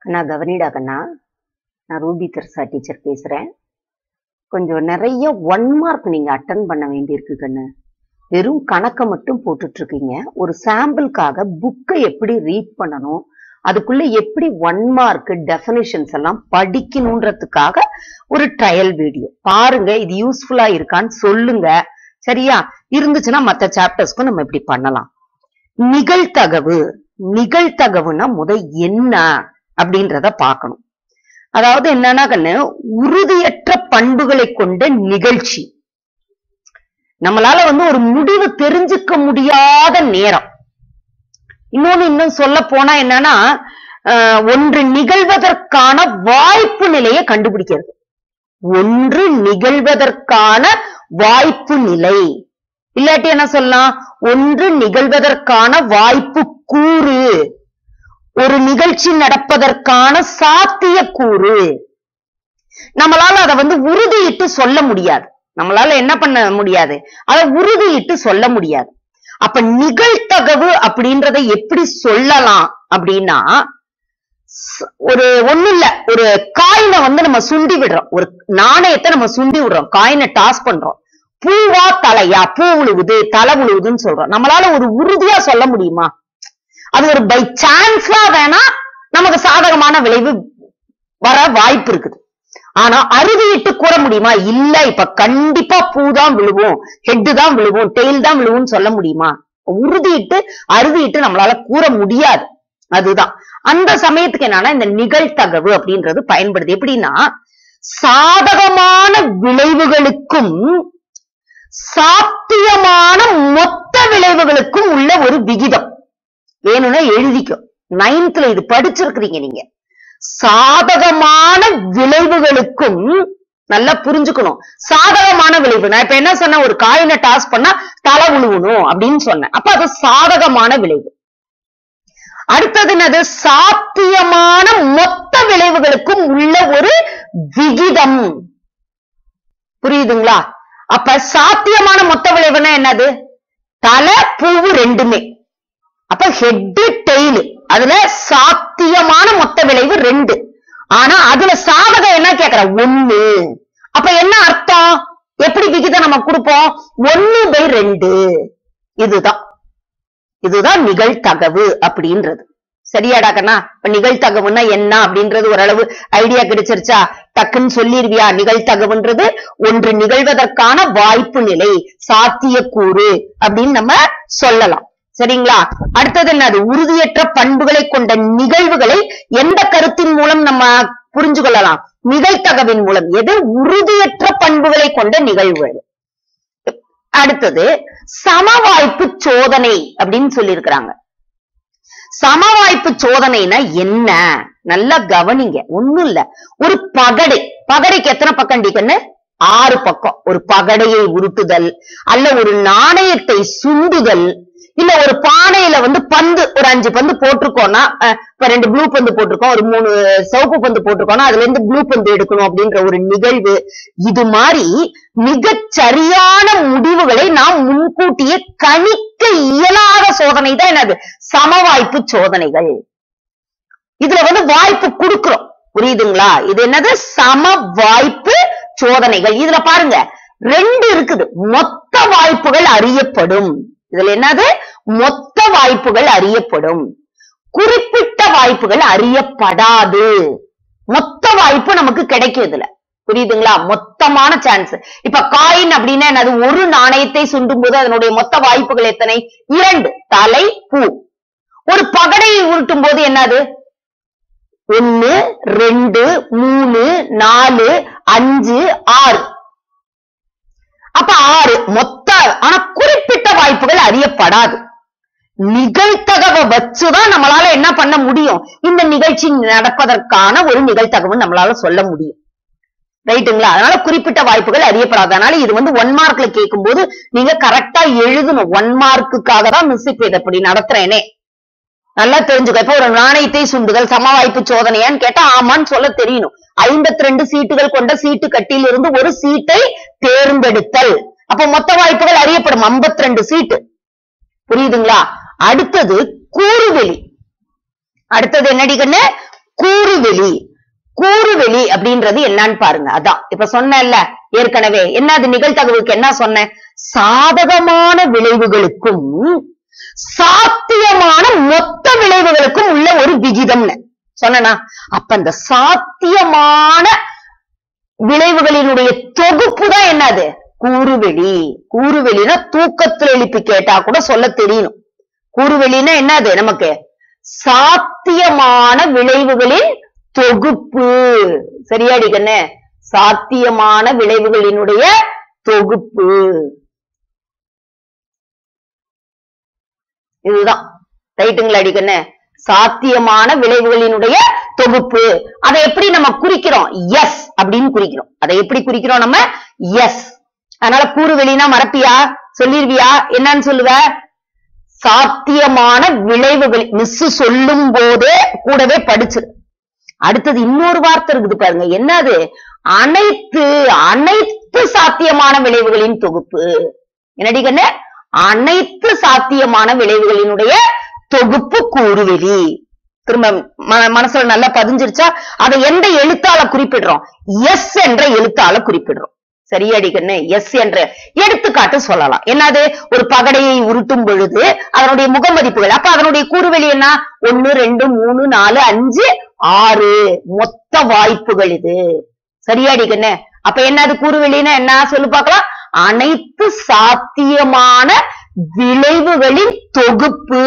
கண்ணா கவனிடா கண்ணா நான் Ruby Teresa teacher பேசுறேன் கொஞ்சம் நிறைய ஒன் மார்க் நீங்க அட்டன் பண்ண வேண்டியிருக்கு கண்ணு வெறும் கணக்கை மட்டும் போட்டுட்டு இருக்கீங்க ஒரு சாம்பிளுக்காக புக்கை எப்படி ரீட் பண்ணணும் அதுக்குள்ள எப்படி ஒன் மார்க் டெஃபினிஷன்ஸ் எல்லாம் படிக்கணுன்றதுக்காக ஒரு ட்ரையல் வீடியோ பாருங்க இது யூஸ்ஃபுல்லா இருக்கான்னு சொல்லுங்க சரியா இருந்துச்சுன்னா மத்த சாப்டர்ஸ்க்கும் நம்ம இப்படி பண்ணலாம் நிகழ்தகவு நிகழ்தகவுனா முத என்ன அப்படின்றத பார்க்கணும் அதாவது என்னன்னா கண்ணு உறுதியற்ற பண்புகளை கொண்ட நிகழ்ச்சி நம்மளால வந்து ஒரு முடிவு தெரிஞ்சுக்க முடியாத நேரம் இன்னொன்னு இன்னும் சொல்ல போனா என்னன்னா ஆஹ், ஒன்று நிகழ்வதற்கான வாய்ப்பு நிலையை கண்டுபிடிக்கிறது ஒன்று நிகழ்வதற்கான வாய்ப்பு நிலை இல்லாட்டி என்ன சொல்லலாம் ஒன்று நிகழ்வதற்கான வாய்ப்பு கூறு ஒரு நிகழ்ச்சி நடப்பதற்கான சாத்தியக்கூறு நம்மளால அதை வந்து உறுதியிட்டு சொல்ல முடியாது நம்மளால என்ன பண்ண முடியாது அதை உறுதியிட்டு சொல்ல முடியாது அப்ப நிகழ்தகவு அப்படின்றத எப்படி சொல்லலாம் அப்படின்னா ஸ்- ஒரு ஒண்ணு இல்ல ஒரு காயினை வந்து நம்ம சுண்டி விடுறோம் ஒரு நாணயத்தை நம்ம சுண்டி விடுறோம் காயினை டாஸ் பண்றோம் பூவா தலையா பூ விழுவுது தலை விழுவுதுன்னு சொல்றோம் நம்மளால ஒரு உறுதியா சொல்ல முடியுமா அது ஒரு பை சான்ஸா வேணா நமக்கு சாதகமான விளைவு வர வாய்ப்பு இருக்குது ஆனா அறுதியிட்டு கூற முடியுமா இல்ல இப்ப கண்டிப்பா பூ தான் விழுவும் ஹெட் தான் விழுவும் டெயில் தான் விழுவும்னு சொல்ல முடியுமா உறுதியிட்டு அறுதியிட்டு நம்மளால கூற முடியாது அதுதான் அந்த சமயத்துக்கு என்னன்னா இந்த நிகழ்தகவு அப்படின்றது பயன்படுது எப்படின்னா சாதகமான விளைவுகளுக்கும் சாத்தியமான மொத்த விளைவுகளுக்கும் உள்ள ஒரு விகிதம் வேணும்னா எழுதிக்கோ நைன்த்ல இது படிச்சிருக்கிறீங்க நீங்க சாதகமான விளைவுகளுக்கும் நல்லா புரிஞ்சுக்கணும் சாதகமான விளைவு நான் இப்ப என்ன சொன்னேன் ஒரு காயினை டாஸ் பண்ணா தலை உழுவணும் அப்படின்னு சொன்னேன் அப்ப அது சாதகமான விளைவு அடுத்தது என்னது சாத்தியமான மொத்த விளைவுகளுக்கும் உள்ள ஒரு விகிதம் புரியுதுங்களா அப்ப சாத்தியமான மொத்த விளைவுனா என்னது தலை பூவு ரெண்டுமே அப்ப ஹெட் டெய்ல் அதுல சாத்தியமான மொத்த விளைவு ரெண்டு ஆனா அதுல சாதகம் என்ன கேக்குற ஒண்ணு அப்ப என்ன அர்த்தம் எப்படி விகிதம் நம்ம கொடுப்போம் ஒண்ணு பை ரெண்டு இதுதான் இதுதான் நிகழ்தகவு அப்படின்றது சரியாடா கண்ணா இப்ப நிகழ்தகவுன்னா என்ன அப்படின்றது ஓரளவு ஐடியா கிடைச்சிருச்சா டக்குன்னு சொல்லிருவியா நிகழ்தகவுன்றது ஒன்று நிகழ்வதற்கான வாய்ப்பு நிலை சாத்தியக்கூறு அப்படின்னு நம்ம சொல்லலாம் சரிங்களா அடுத்தது என்னது உறுதியற்ற பண்புகளை கொண்ட நிகழ்வுகளை எந்த கருத்தின் மூலம் நம்ம புரிஞ்சு கொள்ளலாம் நிகழ்தகவின் மூலம் எது உறுதியற்ற பண்புகளை கொண்ட நிகழ்வுகள் அடுத்தது சமவாய்ப்பு சோதனை அப்படின்னு சொல்லியிருக்கிறாங்க சமவாய்ப்பு சோதனைனா என்ன நல்லா கவனிங்க ஒண்ணும் இல்ல ஒரு பகடை பகடைக்கு எத்தனை பக்கம் கண்ணு ஆறு பக்கம் ஒரு பகடையை உருட்டுதல் அல்ல ஒரு நாணயத்தை சுண்டுதல் இல்ல ஒரு பானையில வந்து பந்து ஒரு அஞ்சு பந்து போட்டிருக்கோம்னா அஹ், இப்ப ரெண்டு ப்ளூ பந்து போட்டிருக்கோம் ஒரு மூணு சிவப்பு பந்து போட்டிருக்கோம்னா அதுல இருந்து ப்ளூ பந்து எடுக்கணும் அப்படின்ற ஒரு நிகழ்வு இது மாதிரி மிகச் சரியான முடிவுகளை நாம் முன்கூட்டியே கணிக்க இயலாத சோதனை தான் என்னது சமவாய்ப்பு சோதனைகள் இதுல வந்து வாய்ப்பு கொடுக்கிறோம் புரியுதுங்களா இது என்னது சம வாய்ப்பு சோதனைகள் இதுல பாருங்க ரெண்டு இருக்குது மொத்த வாய்ப்புகள் அறியப்படும் இதுல என்னது மொத்த வாய்ப்புகள் அறியப்படும் குறிப்பிட்ட வாய்ப்புகள் அறியப்படாது மொத்த வாய்ப்பு நமக்கு கிடைக்கும் இதுல புரியுதுங்களா மொத்தமான சான்ஸ் இப்ப காயின் அப்படின்னா என்னது ஒரு நாணயத்தை சுண்டும் போது அதனுடைய மொத்த வாய்ப்புகள் எத்தனை இரண்டு தலை பூ ஒரு பகடையை உருட்டும் போது என்னது ஒன்னு ரெண்டு மூணு நாலு அஞ்சு ஆறு அப்ப ஆறு மொத்த ஆனா குறிப்பிட்ட வாய்ப்புகள் அறியப்படாது நிகழ்தகவை வச்சுதான் நம்மளால என்ன பண்ண முடியும் இந்த நிகழ்ச்சி நடப்பதற்கான ஒரு நிகழ்தகவு நம்மளால சொல்ல முடியும் ரைட்டுங்களா அதனால குறிப்பிட்ட வாய்ப்புகள் அறியப்படாது அதனால இது வந்து ஒன் மார்க்ல கேட்கும்போது நீங்க கரெக்டா எழுதணும் ஒன் மார்க்குக்காக தான் மிஸ் இப்ப இதை இப்படி நடத்துறேனே நல்லா தெரிஞ்சுக்க இப்ப ஒரு நாணயத்தை சுண்டுதல் சம வாய்ப்பு சோதனையான்னு கேட்டா ஆமான்னு சொல்ல தெரியணும் ஐம்பத்தி ரெண்டு சீட்டுகள் கொண்ட சீட்டு கட்டியில் இருந்து ஒரு சீட்டை தேர்ந்தெடுத்தல் அப்ப மொத்த வாய்ப்புகள் அறியப்படும் 52 ரெண்டு சீட்டு புரியுதுங்களா அடுத்தது கூறுவெளி அடுத்தது என்னடி கண்ணு கூறுவெளி கூறுவெளி அப்படின்றது என்னன்னு பாருங்க அதான் இப்ப சொன்னேன்ல ஏற்கனவே என்ன அது நிகழ்தகவுக்கு என்ன சொன்னேன் சாதகமான விளைவுகளுக்கும் சாத்தியமான மொத்த விளைவுகளுக்கும் உள்ள ஒரு விகிதம்னு சொன்னனா அப்ப அந்த சாத்தியமான விளைவுகளினுடைய தொகுப்பு தான் என்னது கூறுவெளி கூறுவெளினா தூக்கத்துல எழுப்பி கேட்டா கூட சொல்ல தெரியணும் கூறுவெளினா என்னது நமக்கு சாத்தியமான விளைவுகளின் தொகுப்பு சரியாடி கண்ணு சாத்தியமான விளைவுகளினுடைய தொகுப்பு இதுதான் ரைட்டுங்களா அடிக்கண்ணு சாத்தியமான விளைவுகளினுடைய தொகுப்பு அதை எப்படி நம்ம குறிக்கிறோம் எஸ் அப்படின்னு குறிக்கிறோம் அதை எப்படி குறிக்கிறோம் நம்ம எஸ் அதனால கூறுவெளினா மறப்பியா சொல்லிருவியா என்னன்னு சொல்லுவ சாத்தியமான விளைவுகள் மிஸ் சொல்லும் போதே கூடவே படிச்சிரு அடுத்தது இன்னொரு வார்த்தை இருக்குது பாருங்க என்னது அனைத்து அனைத்து சாத்தியமான விளைவுகளின் தொகுப்பு என்னடி கண்ணு அனைத்து சாத்தியமான விளைவுகளினுடைய தொகுப்பு கூறுவெளி திரும்ப ம- மனசுல நல்லா பதிஞ்சிருச்சா அதை எந்த எழுத்தால குறிப்பிடுறோம் எஸ் என்ற எழுத்தால குறிப்பிடுறோம் சரியாடி கண்ணு எஸ் என்ற எடுத்துக்காட்டு சொல்லலாம் என்னது ஒரு பகடையை உருட்டும் பொழுது அதனுடைய முகமதிப்புகள் அப்ப அதனுடைய கூறுவெளி என்ன ஒன்னு ரெண்டு மூணு நாலு அஞ்சு ஆறு மொத்த வாய்ப்புகள் இது சரியாடி கண்ணு அப்ப என்னது கூறுவெளின்னா என்ன சொல்லு பார்க்கலாம் அனைத்து சாத்தியமான விளைவுகளின் தொகுப்பு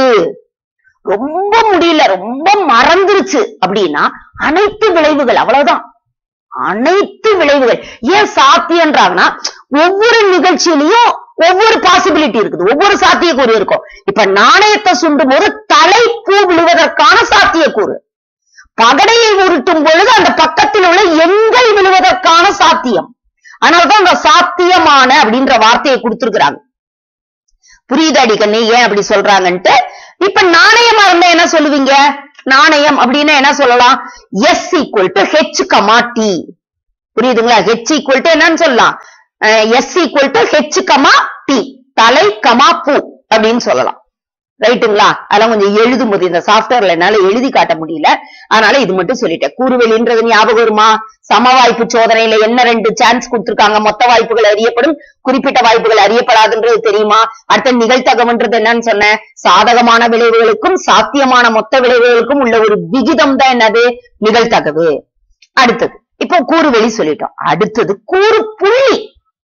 ரொம்ப முடியல ரொம்ப மறந்துருச்சு அப்படின்னா அனைத்து விளைவுகள் அவ்வளவுதான் அனைத்து விளைவுகள் ஏன் சாத்தியன்றாங்கன்னா ஒவ்வொரு நிகழ்ச்சியிலையும் ஒவ்வொரு பாசிபிலிட்டி இருக்குது ஒவ்வொரு சாத்தியக்கூறு இருக்கும் இப்ப நாணயத்தை சுண்டும் போது தலைப்பூ விழுவதற்கான சாத்தியக்கூறு பகடையை உருட்டும் பொழுது அந்த பக்கத்தில் உள்ள எண்கள் விழுவதற்கான சாத்தியம் அதனாலதான் அந்த சாத்தியமான அப்படின்ற வார்த்தையை கொடுத்திருக்கிறாங்க புரியுதாடி கண்ணு ஏன் அப்படி சொல்றாங்கன்ட்டு இப்ப நாணயமா இருந்தா என்ன சொல்லுவீங்க நாணயம் அப்படின்னா என்ன சொல்லலாம் S equal to H comma T புரியுதுங்களா ஹெச் ஈக்குவல் டு என்னன்னு சொல்லலாம் S equal to H comma T தலை கமா பூ அப்படின்னு சொல்லலாம் ரைட்டுங்களா அதெல்லாம் கொஞ்சம் எழுதும் போது இந்த சாஃப்ட்வேர்ல என்னால எழுதி காட்ட முடியல அதனால இது மட்டும் சொல்லிட்டேன் கூறுவெளின்றது ஞாபகம் வருமா சம வாய்ப்பு சோதனையில என்ன ரெண்டு சான்ஸ் கொடுத்திருக்காங்க மொத்த வாய்ப்புகள் அறியப்படும் குறிப்பிட்ட வாய்ப்புகள் அறியப்படாதுன்றது தெரியுமா அடுத்த நிகழ்த்தகவன்றது என்னன்னு சொன்னேன் சாதகமான விளைவுகளுக்கும் சாத்தியமான மொத்த விளைவுகளுக்கும் உள்ள ஒரு விகிதம் தான் என்னது நிகழ்த்தகவு அடுத்தது இப்போ கூறுவெளி சொல்லிட்டோம் அடுத்தது கூறு புள்ளி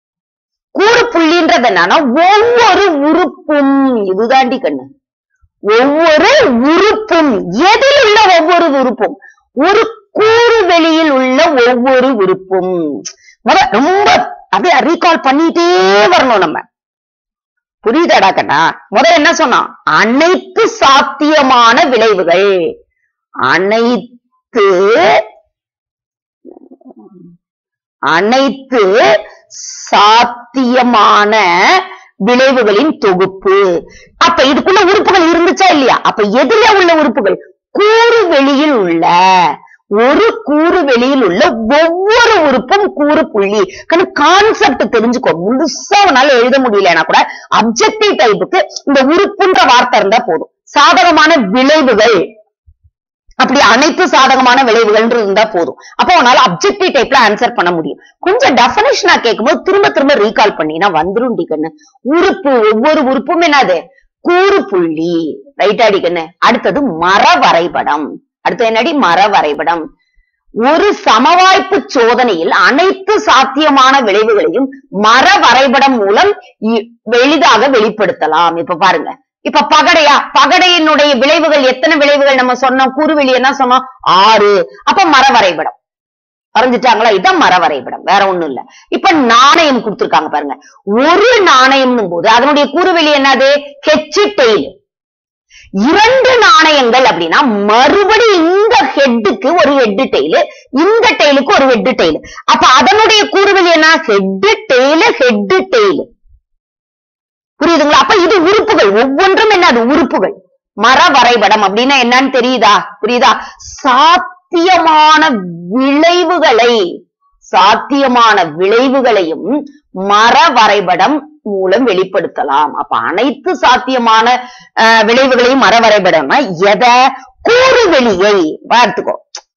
கூறு புள்ளின்றது என்னன்னா ஒவ்வொரு உறுப்பும் இதுதாண்டி கண்ணு ஒவ்வொரு உறுப்பும் எதில் உள்ள ஒவ்வொரு உறுப்பும் ஒரு கூறு வெளியில் உள்ள ஒவ்வொரு உறுப்பும் முத ரொம்ப அப்படியே ரீகால் பண்ணிட்டே வரணும் நம்ம புரியுதாடா கண்ணா முதல்ல என்ன சொன்னான் அனைத்து சாத்தியமான விளைவுகள் அனைத்து அனைத்து சாத்தியமான விளைவுகளின் தொகுப்பு அப்ப இதுக்குள்ள உறுப்புகள் இருந்துச்சா இல்லையா அப்ப எதுல உள்ள உறுப்புகள் கூறு வெளியில் உள்ள ஒரு கூறு வெளியில் உள்ள ஒவ்வொரு உறுப்பும் கூறு புள்ளி கான்செப்ட் தெரிஞ்சுக்கோ முழுசா உன்னால எழுத முடியலன்னா கூட அப்ஜெக்டிவ் டைப்புக்கு இந்த உறுப்புன்ற வார்த்தை இருந்தா போதும் சாதகமான விளைவுகள் அப்படி அனைத்து சாதகமான விளைவுகள் இருந்தா போதும் அப்போ உன்னால அப்ஜெக்டிவ் டைப்ல ஆன்சர் பண்ண முடியும் கொஞ்சம் டெபனிஷனா கேட்கும்போது திரும்ப திரும்ப ரீகால் பண்ணினா வந்துரும் கண்ணு உறுப்பு ஒவ்வொரு உறுப்பும் என்னது கூறு புள்ளி ரைட் அடிக்கண்ணு அடுத்தது மர வரைபடம் அடுத்து என்னடி மர வரைபடம் ஒரு சமவாய்ப்பு சோதனையில் அனைத்து சாத்தியமான விளைவுகளையும் மர வரைபடம் மூலம் இ- எளிதாக வெளிப்படுத்தலாம் இப்ப பாருங்க இப்ப பகடையா பகடையினுடைய விளைவுகள் எத்தனை விளைவுகள் நம்ம சொன்னோம் கூறுவெளி என்ன சொன்னோம் ஆறு அப்ப மர வரைபடம் வரைஞ்சிட்டாங்களா இதான் மர வரைபடம் வேற ஒண்ணும் இல்ல இப்ப நாணயம் கொடுத்திருக்காங்க பாருங்க ஒரு நாணயம்னும் போது அதனுடைய கூறுவெளி என்னது ஹெச் டெய்ல் இரண்டு நாணயங்கள் அப்படின்னா மறுபடி இந்த ஹெட்டுக்கு ஒரு ஹெட் டெய்ல் இந்த டெய்லுக்கு ஒரு ஹெட் டெய்ல் அப்ப அதனுடைய கூறுவெளி என்ன ஹெட் டெய்ல் ஹெட் டெய்ல் புரியுதுங்களா அப்ப இது உறுப்புகள் ஒவ்வொன்றும் என்ன அது உறுப்புகள் மர வரைபடம் அப்படின்னா என்னன்னு தெரியுதா புரியுதா சாத்தியமான விளைவுகளை சாத்தியமான விளைவுகளையும் மர வரைபடம் மூலம் வெளிப்படுத்தலாம் அப்ப அனைத்து சாத்தியமான அஹ், விளைவுகளையும் மர வரைபடம்னா எதை கூறுவெளியை பார்த்துக்கோ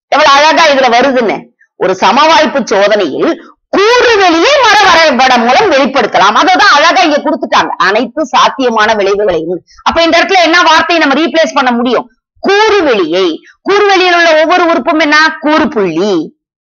எவ்வளவு அழகா இதுல வருதுன்னு ஒரு சமவாய்ப்பு சோதனையில் கூறு வெளியே மர வரைபடம் மூலம் வெளிப்படுத்தலாம் அததான் அழகா இங்க கொடுத்துட்டாங்க அனைத்து சாத்தியமான விளைவுகளையும் அப்ப இந்த இடத்துல என்ன வார்த்தையை நம்ம ரீப்ளேஸ் பண்ண முடியும் கூறு வெளியை கூறு வெளியில் உள்ள ஒவ்வொரு உறுப்பும் என்ன கூறு புள்ளி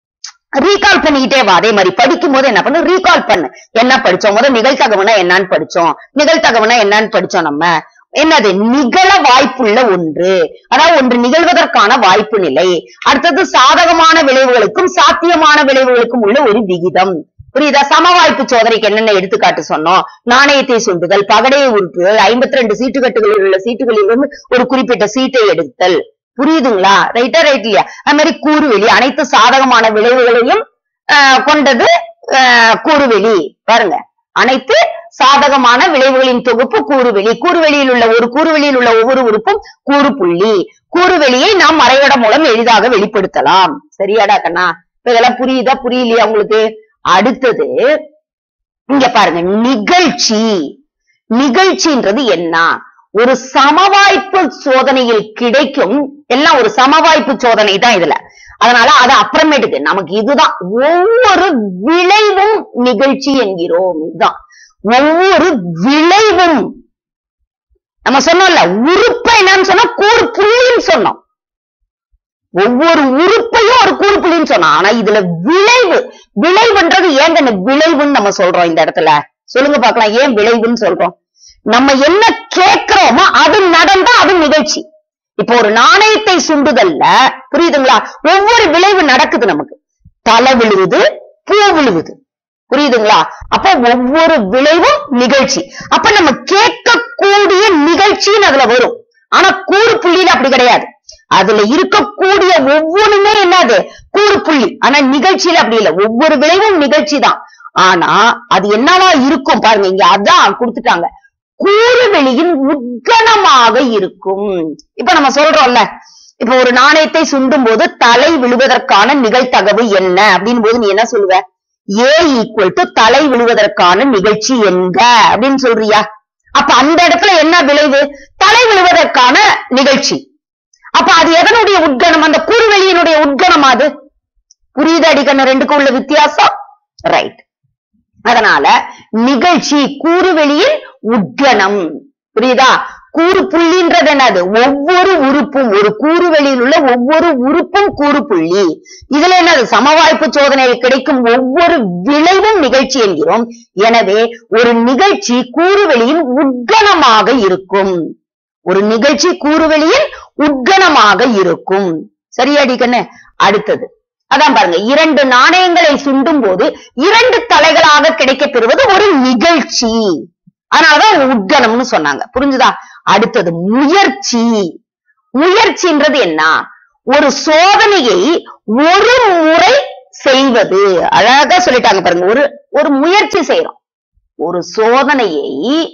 ரீகால் பண்ணிக்கிட்டே வா அதே மாதிரி படிக்கும் போது என்ன பண்ணு ரீகால் பண்ணு என்ன படிச்சோம் முதல் நிகழ்த்தகவனா என்னன்னு படிச்சோம் நிகழ்த்தகவனா என்னன்னு படிச்சோம் நம்ம என்னது நிகழ வாய்ப்புள்ள ஒன்று அதாவது ஒன்று நிகழ்வதற்கான வாய்ப்பு நிலை அடுத்தது சாதகமான விளைவுகளுக்கும் சாத்தியமான விளைவுகளுக்கும் உள்ள ஒரு விகிதம் புரியுதா சமவாய்ப்பு சோதனைக்கு என்னென்ன எடுத்துக்காட்டு சொன்னோம் நாணயத்தை சுண்டுதல் பகடையை உருட்டுதல் ஐம்பத்தி ரெண்டு சீட்டுக்கட்டுகளில் உள்ள சீட்டுகளில் இருந்து ஒரு குறிப்பிட்ட சீட்டை எடுத்தல் புரியுதுங்களா ரைட்டா ரைட் இல்லையா அது மாதிரி கூறுவெளி அனைத்து சாதகமான விளைவுகளையும் ஆஹ், கொண்டது ஆஹ், கூறுவெளி பாருங்க அனைத்து சாதகமான விளைவுகளின் தொகுப்பு கூறுவெளி கூறுவெளியில் உள்ள ஒரு கூறுவெளியில் உள்ள ஒவ்வொரு உறுப்பும் கூறு புள்ளி கூறுவெளியை நாம் வரைபடம் மூலம் எளிதாக வெளிப்படுத்தலாம் சரியாடா கண்ணா இப்ப இதெல்லாம் புரியுதா புரியலையா உங்களுக்கு அடுத்தது இங்க பாருங்க நிகழ்ச்சி நிகழ்ச்சின்றது என்ன ஒரு சமவாய்ப்பு சோதனையில் கிடைக்கும் எல்லாம் ஒரு சமவாய்ப்பு சோதனை தான் இதுல அதனால அது அப்புறமேட்டுக்கு நமக்கு இதுதான் ஒவ்வொரு விளைவும் நிகழ்ச்சி என்கிறோம் இதுதான் ஒவ்வொரு விளைவும் நம்ம சொன்னோம்ல உறுப்பை என்னன்னு சொன்னா கூறு புள்ளின்னு சொன்னோம் ஒவ்வொரு உறுப்பையும் ஒரு கூறு புள்ளின்னு சொன்னோம் ஆனா இதுல விளைவு விளைவுன்றது ஏங்க இந்த விளைவுன்னு நம்ம சொல்றோம் இந்த இடத்துல சொல்லுங்க பார்க்கலாம் ஏன் விளைவுன்னு சொல்றோம் நம்ம என்ன கேட்கிறோமோ அது நடந்தா அது நிகழ்ச்சி இப்போ ஒரு நாணயத்தை சுண்டுதல்ல புரியுதுங்களா ஒவ்வொரு விளைவு நடக்குது நமக்கு தலை விழுவுது பூ விழுவுது புரியுதுங்களா அப்ப ஒவ்வொரு விளைவும் நிகழ்ச்சி அப்ப நம்ம கேட்கக்கூடிய நிகழ்ச்சின்னு அதுல வரும் ஆனா கூறு புள்ளியில அப்படி கிடையாது அதுல இருக்கக்கூடிய ஒவ்வொன்றுமே என்னது கூறு புள்ளி ஆனா நிகழ்ச்சியில அப்படி இல்லை ஒவ்வொரு விளைவும் நிகழ்ச்சி தான் ஆனா அது என்னவா இருக்கும் பாருங்க இங்க அதான் கொடுத்துட்டாங்க கூறுவெளியின் உட்கணமாக இருக்கும் இப்ப நம்ம சொல்றோம்ல இப்ப ஒரு நாணயத்தை சுண்டும் போது தலை விழுவதற்கான நிகழ்தகவு என்ன அப்படின்னு போது நீ என்ன சொல்லுவ ஏ ஈக்குவல் டு தலை விழுவதற்கான நிகழ்ச்சி என்க அப்படின்னு சொல்றியா அப்ப அந்த இடத்துல என்ன விளைவு தலை விழுவதற்கான நிகழ்ச்சி அப்ப அது எதனுடைய உட்கணம் அந்த கூறுவெளியினுடைய உட்கணம் அது புரியுது அடிக்கணும் ரெண்டுக்கும் உள்ள வித்தியாசம் ரைட் அதனால நிகழ்ச்சி கூறுவெளியின் உட்கணம் புரியுதா கூறு புள்ளின்றது என்னது ஒவ்வொரு உறுப்பும் ஒரு கூறுவெளியில் உள்ள ஒவ்வொரு உறுப்பும் கூறு புள்ளி இதுல என்னது சமவாய்ப்பு சோதனையில் கிடைக்கும் ஒவ்வொரு விளைவும் நிகழ்ச்சி என்கிறோம் எனவே ஒரு நிகழ்ச்சி கூறுவெளியின் உட்கணமாக இருக்கும் ஒரு நிகழ்ச்சி கூறுவெளியின் உட்கணமாக இருக்கும் சரியாடி கண்ணு அடுத்தது அதான் பாருங்க இரண்டு நாணயங்களை சுண்டும் போது இரண்டு தலைகளாக கிடைக்கப் பெறுவது ஒரு நிகழ்ச்சி அதனாலதான் உட்கணம்னு சொன்னாங்க புரிஞ்சுதா அடுத்தது முயற்சி முயற்சின்றது என்ன ஒரு சோதனையை ஒரு முறை செய்வது அழகா சொல்லிட்டாங்க பாருங்க ஒரு ஒரு முயற்சி செய்யறோம் ஒரு சோதனையை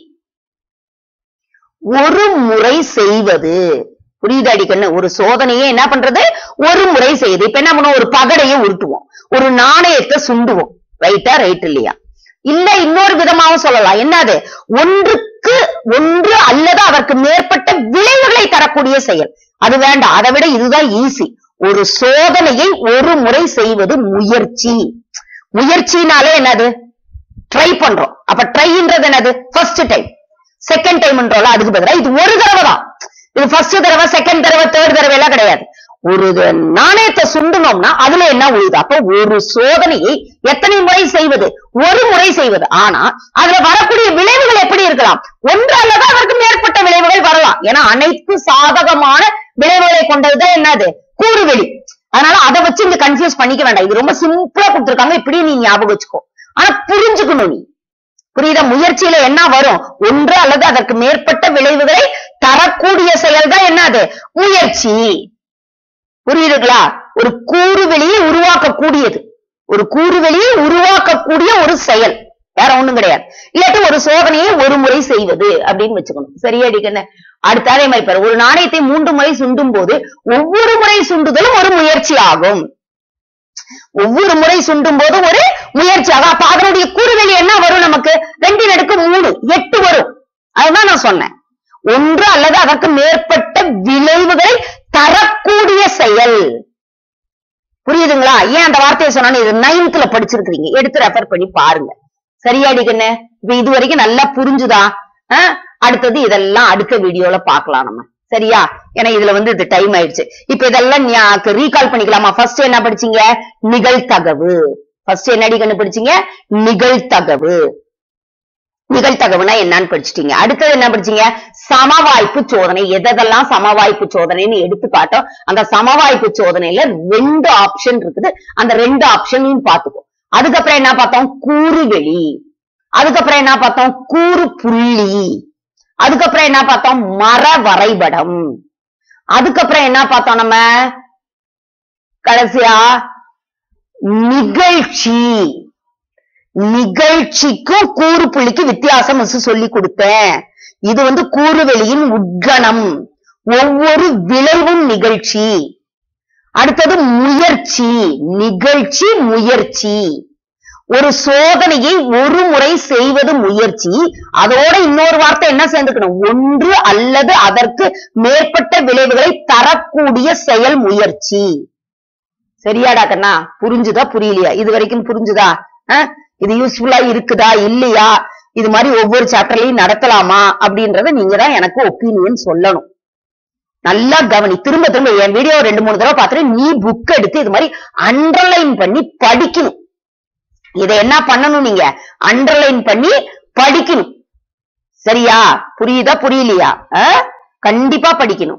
ஒரு முறை செய்வது புரியுது அடிக்கண்ணு ஒரு சோதனையை என்ன பண்றது ஒரு முறை செய்யுது இப்ப என்ன பண்ணுவோம் ஒரு பகடையை உருட்டுவோம் ஒரு நாணயத்தை சுண்டுவோம் ரைட்டா ரைட் இல்லையா இல்ல இன்னொரு விதமாவும் சொல்லலாம் என்னது ஒன்றுக்கு ஒன்று அல்லது அதற்கு மேற்பட்ட விளைவுகளை தரக்கூடிய செயல் அது வேண்டாம் அதை விட இதுதான் ஈஸி ஒரு சோதனையை ஒரு முறை செய்வது முயற்சி முயற்சினாலே என்னது ட்ரை பண்றோம் அப்ப ட்ரைன்றது என்னது ஃபர்ஸ்ட் டைம் செகண்ட் டைம்ன்றோம்ல அதுக்கு பதிலா இது ஒரு தடவை தான் இது ஃபர்ஸ்ட் தடவை செகண்ட் தடவை தேர்ட் தடவை எல்லாம் கிடையாது ஒரு இது நாணயத்தை சுண்டணும்னா அதுல என்ன உழுது அப்ப ஒரு சோதனையை எத்தனை முறை செய்வது ஒரு முறை செய்வது ஆனா அதுல வரக்கூடிய விளைவுகள் எப்படி இருக்கலாம் ஒன்று அல்லது அதற்கு மேற்பட்ட விளைவுகள் வரலாம் ஏன்னா அனைத்து சாதகமான விளைவுகளை கொண்டதுதான் என்னது கூறுவெளி அதனால அதை வச்சு இங்க கன்ஃபியூஸ் பண்ணிக்க வேண்டாம் இது ரொம்ப சிம்பிளா கொடுத்துருக்காங்க இப்படி நீ ஞாபகம் வச்சுக்கோ ஆனா புரிஞ்சுக்கணும் நீ புரியுதா முயற்சியில என்ன வரும் ஒன்று அல்லது அதற்கு மேற்பட்ட விளைவுகளை தரக்கூடிய செயல் தான் என்னது முயற்சி புரியுதுங்களா ஒரு கூறுவெளியை உருவாக்கக்கூடியது ஒரு கூறுவெளியை உருவாக்கக்கூடிய ஒரு செயல் வேற ஒண்ணும் கிடையாது இல்லாட்டி ஒரு சோதனையை ஒரு முறை செய்வது அப்படின்னு வச்சுக்கணும் சரியா அடிக்கண்ண அடுத்த அதே மாதிரி பாரு ஒரு நாணயத்தை மூன்று முறை சுண்டும் போது ஒவ்வொரு முறை சுண்டுதலும் ஒரு முயற்சி ஆகும் ஒவ்வொரு முறை சுண்டும் போது ஒரு முயற்சியாக அப்ப அதனுடைய கூறுவெளி என்ன வரும் நமக்கு ரெண்டு நடுக்கு மூணு எட்டு வரும் அதுதான் நான் சொன்னேன் ஒன்று அல்லது அதற்கு மேற்பட்ட விளைவுகளை தரக்கூடிய செயல் புரியுதுங்களா ஏன் அந்த வார்த்தையை சொன்னா இது நைன்த்ல படிச்சிருக்கீங்க எடுத்து ரெஃபர் பண்ணி பாருங்க சரியாடி கண்ணு இப்ப இது வரைக்கும் நல்லா புரிஞ்சுதா அஹ், அடுத்தது இதெல்லாம் அடுத்த வீடியோல பார்க்கலாம் நம்ம சரியா ஏன்னா இதுல வந்து இது டைம் ஆயிடுச்சு இப்ப இதெல்லாம் ரீகால் பண்ணிக்கலாமா ஃபர்ஸ்ட் என்ன படிச்சீங்க நிகழ்தகவு ஃபர்ஸ்ட் என்னடி கண்ணு படிச்சீங்க நிகழ்தகவு நிகழ்தகவுனா என்னன்னு படிச்சிட்டீங்க அடுத்தது என்ன படிச்சீங்க சமவாய்ப்பு சோதனை எதெல்லாம் சமவாய்ப்பு சோதனைன்னு எடுத்து காட்டும் அந்த சமவாய்ப்பு சோதனையில ரெண்டு ஆப்ஷன் இருக்குது அந்த ரெண்டு ஆப்ஷனையும் பார்த்துக்கோ அதுக்கப்புறம் என்ன பார்த்தோம் கூறுவெளி அதுக்கப்புறம் என்ன பார்த்தோம் கூறு புள்ளி அதுக்கப்புறம் என்ன பார்த்தோம் மர வரைபடம் அதுக்கப்புறம் என்ன பார்த்தோம் நம்ம கடைசியா நிகழ்ச்சி நிகழ்ச்சிக்கும் கூறு புள்ளிக்கு வித்தியாசம் மிஸ் சொல்லி கொடுத்தேன் இது வந்து கூறுவெளியின் உட்கணம் ஒவ்வொரு விளைவும் நிகழ்ச்சி அடுத்தது முயற்சி நிகழ்ச்சி முயற்சி ஒரு சோதனையை ஒரு முறை செய்வது முயற்சி அதோட இன்னொரு வார்த்தை என்ன சேர்ந்துக்கணும் ஒன்று அல்லது அதற்கு மேற்பட்ட விளைவுகளை தரக்கூடிய செயல் முயற்சி சரியாடா கண்ணா புரிஞ்சுதா புரியலையா இது வரைக்கும் புரிஞ்சுதா அஹ்? இது யூஸ்ஃபுல்லா இருக்குதா இல்லையா இது மாதிரி ஒவ்வொரு சாப்டர்லயும் நடத்தலாமா அப்படின்றத நீங்க தான் எனக்கு ஒப்பீனியன் சொல்லணும் நல்லா கவனி திரும்ப திரும்ப என் வீடியோ ரெண்டு மூணு தடவை பார்த்துட்டு நீ புக் எடுத்து இது மாதிரி அண்டர்லைன் பண்ணி படிக்கணும் இதை என்ன பண்ணணும் நீங்க அண்டர்லைன் பண்ணி படிக்கணும் சரியா புரியுதா புரியலையா அஹ்? கண்டிப்பா படிக்கணும்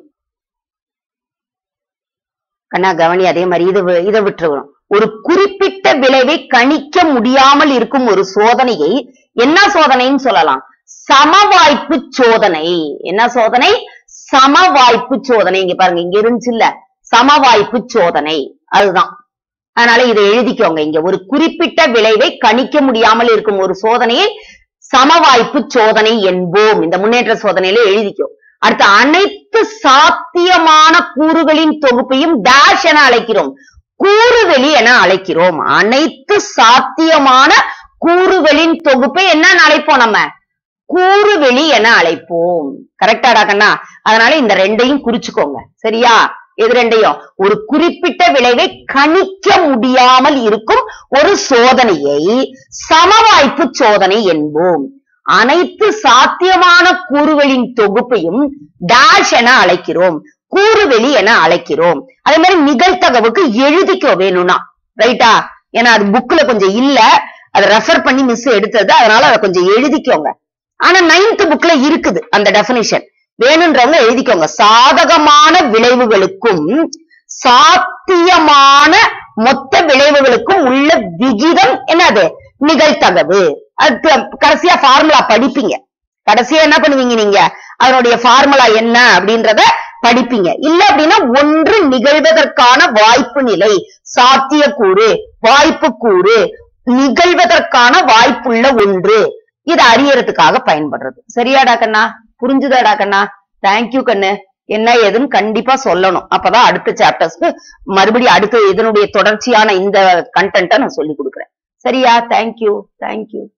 கண்ணா கவனி அதே மாதிரி இது வி- இதை விட்டுருக்கணும் ஒரு குறிப்பிட்ட விளைவை கணிக்க முடியாமல் இருக்கும் ஒரு சோதனையை என்ன சோதனைன்னு சொல்லலாம் சமவாய்ப்பு சோதனை என்ன சோதனை சமவாய்ப்பு சோதனை இங்க பாருங்க இங்க இருந்துச்சு இல்ல சமவாய்ப்பு சோதனை அதுதான் அதனால இதை எழுதிக்கோங்க இங்க ஒரு குறிப்பிட்ட விளைவை கணிக்க முடியாமல் இருக்கும் ஒரு சோதனையை சமவாய்ப்பு சோதனை என்போம் இந்த முன்னேற்ற சோதனையில எழுதிக்கோ அடுத்து அனைத்து சாத்தியமான கூறுகளின் தொகுப்பையும் டேஷ் என அழைக்கிறோம் கூறுவெளி என அழைக்கிறோம் அனைத்து சாத்தியமான கூறுகளின் தொகுப்பை என்னன்னு அழைப்போம் நம்ம கூறுவெளி என அழைப்போம் கரெக்டாடா கண்ணா அதனால இந்த ரெண்டையும் குறிச்சுக்கோங்க சரியா எது ரெண்டையும் ஒரு குறிப்பிட்ட விளைவை கணிக்க முடியாமல் இருக்கும் ஒரு சோதனையை சமவாய்ப்பு சோதனை என்போம் அனைத்து சாத்தியமான கூறுகளின் தொகுப்பையும் டேஷ் என அழைக்கிறோம் கூறுவெளி என அழைக்கிறோம் அதே மாதிரி நிகழ்தகவுக்கு எழுதிக்கோ வேணும்னா ரைட்டா ஏன்னா அது புக்ல கொஞ்சம் இல்ல அதை ரெஃபர் பண்ணி மிஸ் எடுத்தது அதனால அதை கொஞ்சம் எழுதிக்கோங்க ஆனா நைன்த் புக்ல இருக்குது அந்த டெபினிஷன் வேணுன்றவங்க எழுதிக்கோங்க சாதகமான விளைவுகளுக்கும் சாத்தியமான மொத்த விளைவுகளுக்கும் உள்ள விகிதம் என்னது நிகழ்தகவு அது கடைசியா ஃபார்முலா படிப்பீங்க கடைசியா என்ன பண்ணுவீங்க நீங்க அதனுடைய ஃபார்முலா என்ன அப்படின்றத படிப்பீங்க இல்ல அப்படின்னா ஒன்று நிகழ்வதற்கான வாய்ப்பு நிலை சாத்தியக்கூறு வாய்ப்பு கூறு நிகழ்வதற்கான வாய்ப்புள்ள ஒன்று இது அறியறதுக்காக பயன்படுறது சரியாடா கண்ணா புரிஞ்சுதாடா கண்ணா தேங்க்யூ கண்ணு என்ன ஏதுன்னு கண்டிப்பா சொல்லணும் அப்பதான் அடுத்த சாப்டர்ஸ்க்கு மறுபடியும் அடுத்த இதனுடைய தொடர்ச்சியான இந்த கண்டென்ட்டை நான் சொல்லி கொடுக்குறேன் சரியா தேங்க்யூ தேங்க்யூ